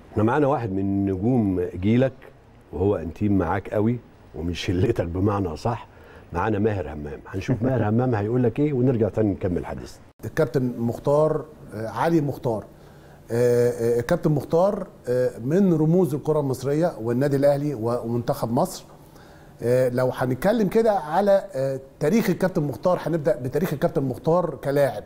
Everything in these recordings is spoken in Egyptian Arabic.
احنا معانا واحد من نجوم جيلك وهو انتيم معاك قوي ومن شلتك بمعنى صح معانا ماهر همام هنشوف ماهر همام هيقول لك ايه ونرجع تاني نكمل حديثنا الكابتن مختار آه، علي مختار آه، آه، الكابتن مختار آه، من رموز الكره المصريه والنادي الاهلي ومنتخب مصر آه، لو هنتكلم كده على آه، تاريخ الكابتن مختار هنبدا بتاريخ الكابتن مختار كلاعب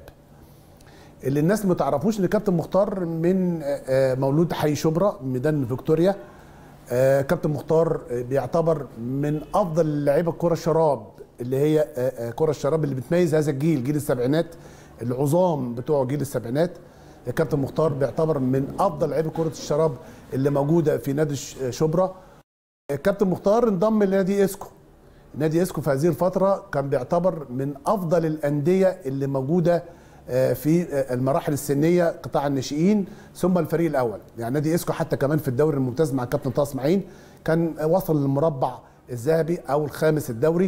اللي الناس ما تعرفوش ان الكابتن مختار من آه، آه، مولود حي شبرا ميدان فيكتوريا آه، كابتن مختار آه، بيعتبر من افضل لعيبه الكره الشراب اللي هي آه، آه، كره الشراب اللي بتميز هذا الجيل جيل السبعينات العظام بتوع جيل السبعينات الكابتن مختار بيعتبر من افضل لعيبه كره الشراب اللي موجوده في نادي ش- شبرا الكابتن مختار انضم لنادي اسكو نادي اسكو في هذه الفتره كان بيعتبر من افضل الانديه اللي موجوده آه، في آه، المراحل السنيه قطاع الناشئين ثم الفريق الاول يعني نادي اسكو حتى كمان في الدوري الممتاز مع الكابتن طه اسماعيل كان وصل للمربع الذهبي او الخامس الدوري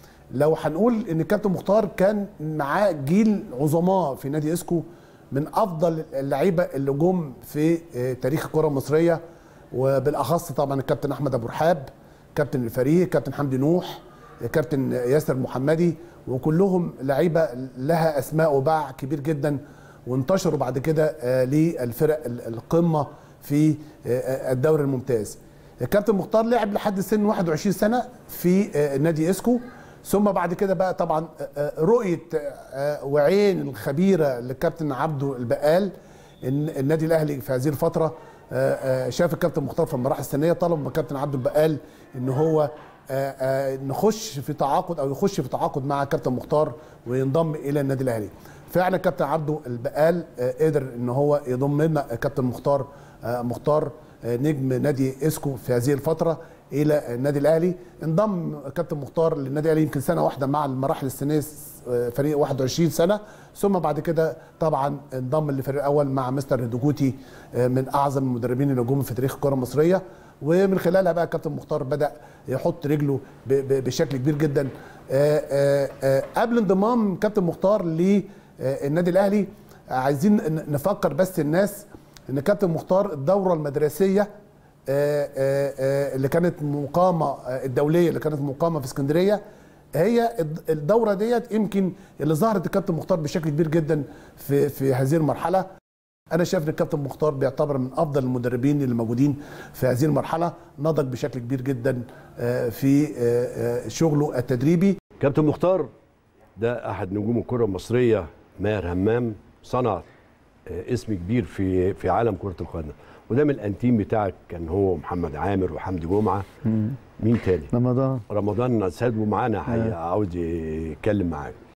لو هنقول ان الكابتن مختار كان معاه جيل عظماء في نادي اسكو من افضل اللعيبه اللي جم في آه، تاريخ الكره المصريه وبالاخص طبعا الكابتن احمد ابو رحاب كابتن الفريق كابتن حمدي نوح كابتن ياسر محمدي وكلهم لعيبه لها اسماء وباع كبير جدا وانتشروا بعد كده آه، للفرق ال- القمه في آه، الدوري الممتاز الكابتن مختار لعب لحد سن 21 سنه في آه، نادي اسكو ثم بعد كده بقى طبعا آه، آه، رؤيه آه، وعين الخبيره للكابتن عبده البقال ان النادي الاهلي في هذه الفتره آه، آه، شاف الكابتن مختار في المراحل السنيه طلب من الكابتن عبده البقال ان هو آه، آه، نخش في تعاقد او يخش في تعاقد مع كابتن مختار وينضم الى النادي الاهلي فعلا كابتن عبده البقال آه، قدر ان هو يضم لنا كابتن مختار آه، مختار آه، نجم نادي اسكو في هذه الفتره الى النادي الاهلي انضم كابتن مختار للنادي الاهلي يمكن سنه واحده مع المراحل السنيه آه، فريق 21 سنه ثم بعد كده طبعا انضم للفريق الاول مع مستر هدوكوتي آه، من اعظم المدربين اللي جم في تاريخ الكره المصريه ومن خلالها بقى كابتن مختار بدا يحط رجله ب- ب- بشكل كبير جدا آه، آه، آه، قبل انضمام كابتن مختار للنادي الاهلي آه، عايزين ن- نفكر بس الناس ان كابتن مختار الدوره المدرسيه آه، آه، آه، اللي كانت مقامه آه، الدوليه اللي كانت مقامه في اسكندريه هي الد- الدوره ديت يمكن اللي ظهرت الكابتن مختار بشكل كبير جدا في في هذه المرحله انا شايف ان الكابتن مختار بيعتبر من افضل المدربين اللي موجودين في هذه المرحله نضج بشكل كبير جدا آه، في آه، آه، شغله التدريبي كابتن مختار ده احد نجوم الكره المصريه ماهر همام صنع آه، اسم كبير في في عالم كره القدم وده من الانتيم بتاعك كان هو محمد عامر وحمدي جمعه مين تاني رمضان رمضان سادو معانا هي- عاوز يتكلم معاك